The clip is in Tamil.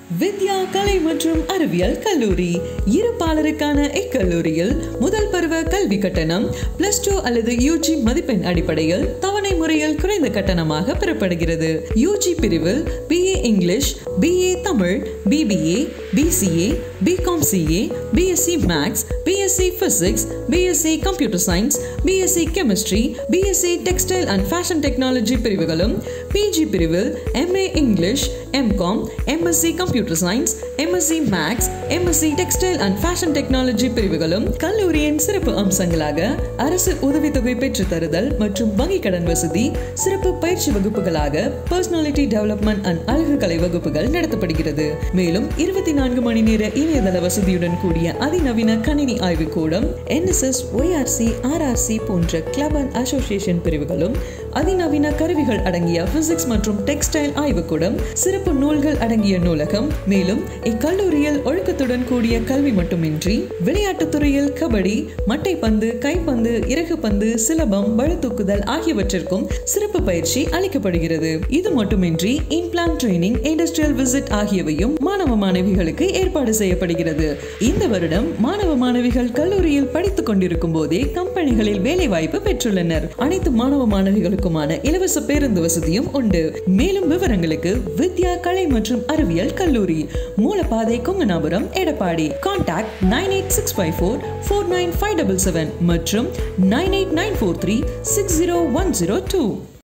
வித்யா கலை மற்றும் அறிவியல் கல்லூரி இருப்பாளருக்கான இக்கல்லூரியில் முதல் பருவ கல்வி கட்டணம் பிளஸ் டூ அல்லது யூஜி மதிப்பெண் அடிப்படையில் தவணை முறையில் குறைந்த கட்டணமாக பெறப்படுகிறது யூஜி பிரிவில் BA English BA Tamil BBA BCA BCom CA BSc maths BSc physics BSc computer science BSc chemistry BSc textile and fashion technology பிரிவுகளும் பிஜி பிரிவில் MA English MCom MSc computer science MSc maths MSc textile and fashion technology பிரிவுகளும் கல்லூரியின் சிறப்பு அம்சங்களாக அரசு உதவித்தொகை பெற்றுத் தருதல் மற்றும் வங்கி கடன் வசதி சிறப்பு பயிற்சி வகுப்புகளாக பர்சனாலிட்டி டெவலப்மெண்ட் அண்ட் அழகு கலை வகுப்புகள் நடத்தப்படுகிறது மேலும் இருபத்தி நான்கு மணி நேர இணையதள வசதியுடன் கூடிய அதிநவீன கணினி ஆய்வு கூடம் என்எஸ்எஸ் ஒய்ஆர்சி ஆர்ஆர்சி போன்ற கிளப் அண்ட் அசோசியேஷன் பிரிவுகளும் அதிநவீன கருவிகள் அடங்கிய பிசிக்ஸ் மற்றும் டெக்ஸ்டைல் ஆய்வுக்கூடம் சிறப்பு நூல்கள் அடங்கிய நூலகம் மேலும் இக்கல்லூரியில் ஒழுக்கத்துடன் கூடிய கல்வி மட்டுமின்றி விளையாட்டுத் துறையில் கபடி மட்டைப்பந்து கைப்பந்து இறகுப்பந்து சிலபம் பளுதூக்குதல் ஆகியவற்றிற்கும் சிறப்பு பயிற்சி அளிக்கப்படுகிறது இது மட்டுமின்றி இன்பிளான் ட்ரைனிங் இண்டஸ்ட்ரியல் விசிட் ஆகியவையும் மாணவ மாணவிகளுக்கு ஏற்பாடு செய்யப்படுகிறது இந்த வருடம் மாணவ மாணவிகள் கல்லூரியில் படித்துக் கொண்டிருக்கும் போதே கம்பெனிகளில் வேலை வாய்ப்பு பெற்றுள்ளனர் அனைத்து மாணவ மாணவிகளுக்குமான இலவச பேருந்து வசதியும் உண்டு மேலும் விவரங்களுக்கு வித்யா கலை மற்றும் அறிவியல் கல்லூரி Moolapathai Konganapuram Edappadi contact nine eight six five four four nine five double seven மற்றும் nine eight nine four three six zero one zero two